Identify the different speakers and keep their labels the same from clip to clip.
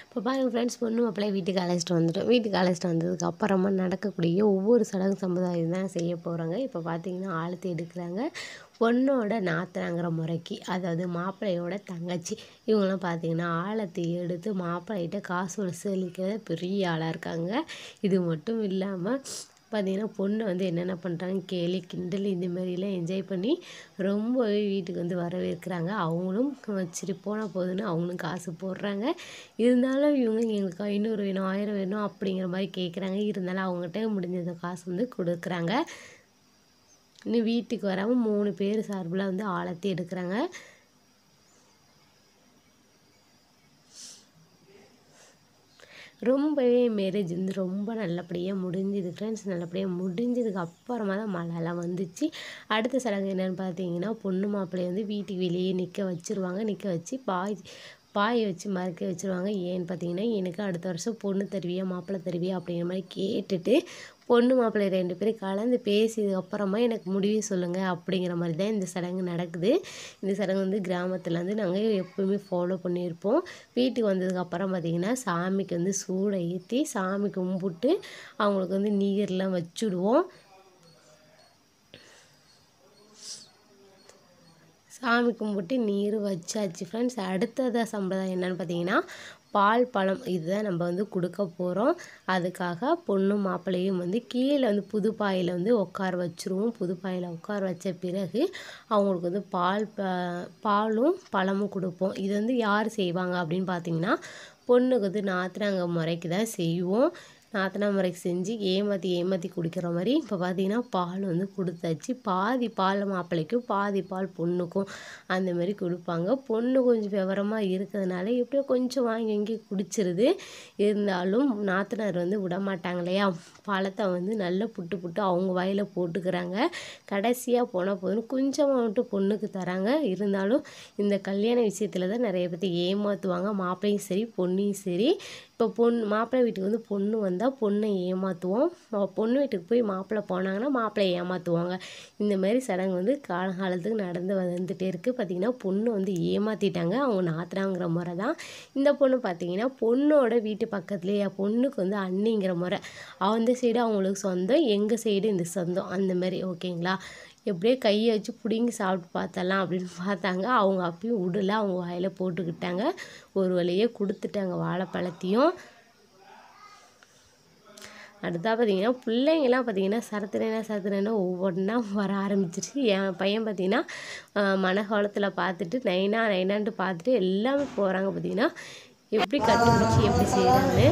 Speaker 1: இப்போ பாருங்கள் ஃப்ரெண்ட்ஸ் பொண்ணு மாப்பிள்ளையை வீட்டுக்கு அழைச்சிட்டு வந்துட்டோம் வீட்டுக்கு அழைச்சிட்டு வந்ததுக்கு அப்புறமா நடக்கக்கூடிய ஒவ்வொரு சடங்கு சம்பிரதாயம் தான் செய்ய போகிறாங்க இப்போ பார்த்தீங்கன்னா ஆழத்தை எடுக்கிறாங்க பொண்ணோட நாத்தனாங்கிற முறைக்கு அதாவது மாப்பிள்ளையோட தங்கச்சி இவங்கெல்லாம் பார்த்தீங்கன்னா ஆழத்தை எடுத்து மாப்பிள்ளைகிட்ட காசு வசூலிக்கிற பெரிய ஆளாக இருக்காங்க இது மட்டும் இல்லாமல் பார்த்தீங்கன்னா பொண்ணு வந்து என்னென்ன பண்ணுறாங்க கேலி கிண்டல் இந்த மாதிரிலாம் என்ஜாய் பண்ணி ரொம்பவே வீட்டுக்கு வந்து வரவேற்கிறாங்க அவங்களும் சரி போனால் போதுன்னு அவங்களும் காசு போடுறாங்க இருந்தாலும் இவங்க எங்களுக்கு ஐநூறு வேணும் ஆயிரம் வேணும் அப்படிங்கிற மாதிரி கேட்குறாங்க இருந்தாலும் அவங்ககிட்ட முடிஞ்ச காசு வந்து கொடுக்குறாங்க இன்னும் வீட்டுக்கு வராமல் மூணு பேர் சார்பில் வந்து ஆழத்தி எடுக்கிறாங்க ரொம்பவே மேரேஜ் வந்து ரொம்ப நல்லபடியாக முடிஞ்சுது ஃப்ரெண்ட்ஸ் நல்லபடியாக முடிஞ்சதுக்கு அப்புறமா தான் மழைலாம் வந்துச்சு அடுத்த சடங்கு என்னென்னு பார்த்தீங்கன்னா பொண்ணு மாப்பிள்ளைய வந்து வீட்டுக்கு வெளியே நிற்க வச்சுருவாங்க நிற்க வச்சு பாய் பாயை வச்சு மறக்க வச்சுருவாங்க ஏன்னு பார்த்தீங்கன்னா எனக்கு அடுத்த வருஷம் பொண்ணு தருவியா மாப்பிள்ளை தருவியா அப்படிங்கிற மாதிரி கேட்டுட்டு பொண்ணு மாப்பிள்ளை ரெண்டு பேரும் கலந்து பேசியதுக்கு அப்புறமா எனக்கு முடிவு சொல்லுங்கள் அப்படிங்கிற மாதிரி தான் இந்த சடங்கு நடக்குது இந்த சடங்கு வந்து கிராமத்தில் வந்து நாங்கள் எப்போவுமே ஃபாலோ பண்ணியிருப்போம் வீட்டுக்கு வந்ததுக்கு அப்புறம் பார்த்திங்கன்னா சாமிக்கு வந்து சூடை ஏற்றி சாமி கும்பிட்டு அவங்களுக்கு வந்து நீர்லாம் வச்சுடுவோம் சாமி கும்பிட்டு நீர் வச்சாச்சு ஃப்ரெண்ட்ஸ் அடுத்ததாக சம்பிரதாயம் என்னென்னு பார்த்தீங்கன்னா பால் பழம் இதுதான் நம்ம வந்து கொடுக்க போகிறோம் அதுக்காக பொண்ணு மாப்பிள்ளையும் வந்து கீழே வந்து புது பாயில் வந்து உட்கார வச்சுருவோம் புது பாயில் உட்கார வச்ச பிறகு அவங்களுக்கு வந்து பால் பாலும் பழமும் கொடுப்போம் இது வந்து யார் செய்வாங்க அப்படின்னு பார்த்தீங்கன்னா பொண்ணுக்கு வந்து நாத்துனாங்க முறைக்கு தான் செய்வோம் நாத்தனா முறைக்கு செஞ்சு ஏமாற்றி ஏமாற்றி குடிக்கிற மாதிரி இப்போ பார்த்தீங்கன்னா பால் வந்து கொடுத்தாச்சு பாதி பால் மாப்பிள்ளைக்கும் பாதி பால் பொண்ணுக்கும் அந்த மாதிரி கொடுப்பாங்க பொண்ணு கொஞ்சம் விவரமாக இருக்கிறதுனால எப்படியோ கொஞ்சம் வாங்கி வாங்கி குடிச்சிருது இருந்தாலும் நாத்தனார் வந்து விட மாட்டாங்க இல்லையா பழத்தை வந்து நல்லா புட்டு புட்டு அவங்க வாயில் போட்டுக்கிறாங்க கடைசியாக போனால் போதுன்னு கொஞ்சமாக மட்டும் பொண்ணுக்கு தராங்க இருந்தாலும் இந்த கல்யாண விஷயத்தில் தான் நிறைய பேர் ஏமாற்றுவாங்க மாப்பிள்ளையும் சரி பொண்ணையும் சரி இப்போ பொண் மாப்பிள்ளை வீட்டுக்கு வந்து பொண்ணு வந்தால் பொண்ணை ஏமாற்றுவோம் பொண்ணு வீட்டுக்கு போய் மாப்பிள்ளை போனாங்கன்னா மாப்பிள்ளையை ஏமாற்றுவாங்க இந்த மாதிரி சடங்கு வந்து காலகாலத்துக்கு நடந்து வந்துகிட்டே இருக்குது பார்த்திங்கன்னா பொண்ணு வந்து ஏமாற்றிட்டாங்க அவங்க நாத்துறாங்கிற முறை தான் இந்த பொண்ணு பார்த்திங்கன்னா பொண்ணோட வீட்டு பக்கத்துலேயே பொண்ணுக்கு வந்து அண்ணிங்கிற முறை அந்த சைடு அவங்களுக்கு சொந்தம் எங்கள் சைடு இந்த சொந்தம் அந்த மாதிரி ஓகேங்களா எப்படியே கையை வச்சு பிடிங்கி சாப்பிட்டு பார்த்தலாம் அப்படின்னு பார்த்தாங்க அவங்க அப்பயும் விடல அவங்க வாயில் போட்டுக்கிட்டாங்க ஒரு வழியே கொடுத்துட்டாங்க வாழைப்பழத்தையும் அடுத்தா பார்த்தீங்கன்னா பிள்ளைங்கள்லாம் பார்த்தீங்கன்னா சரத்துனா சரத்துனா ஒவ்வொன்றா வர ஆரம்பிச்சிருச்சு என் பையன் பார்த்தீங்கன்னா மனகாலத்தில் பார்த்துட்டு நைனா நைனான்ட்டு பார்த்துட்டு எல்லாமே போகிறாங்க பார்த்தீங்கன்னா எப்படி கண்டுபிடிச்சி எப்படி செய்கிறாங்கன்னு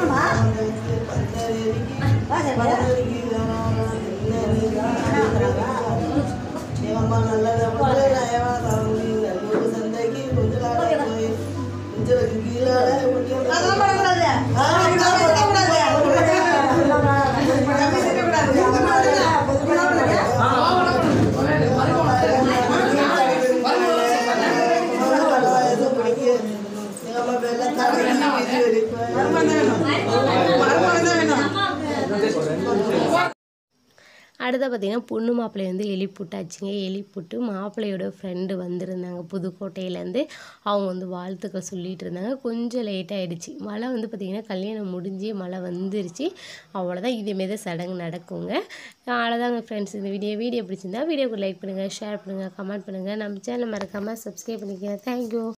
Speaker 1: அடுத்த பார்த்திங்கன்னா பொண்ணு மாப்பிள்ளை வந்து எலிப்புட்டாச்சுங்க எலிப்புட்டு மாப்பிள்ளையோட ஃப்ரெண்டு வந்திருந்தாங்க புதுக்கோட்டையிலேருந்து அவங்க வந்து வாழ்த்துக்கள் சொல்லிகிட்டு இருந்தாங்க கொஞ்சம் லேட் ஆகிடுச்சு மழை வந்து பார்த்திங்கன்னா கல்யாணம் முடிஞ்சு மழை வந்துருச்சு அவ்வளோதான் இதேமாரி தான் சடங்கு நடக்குங்க அவ்வளோதாங்க ஃப்ரெண்ட்ஸ் இந்த வீடியோ வீடியோ பிடிச்சிருந்தா வீடியோக்கு லைக் பண்ணுங்கள் ஷேர் பண்ணுங்கள் கமெண்ட் பண்ணுங்கள் நம்ம சேனல் மறக்காமல் சப்ஸ்கிரைப் பண்ணிக்கங்க தேங்க்யூ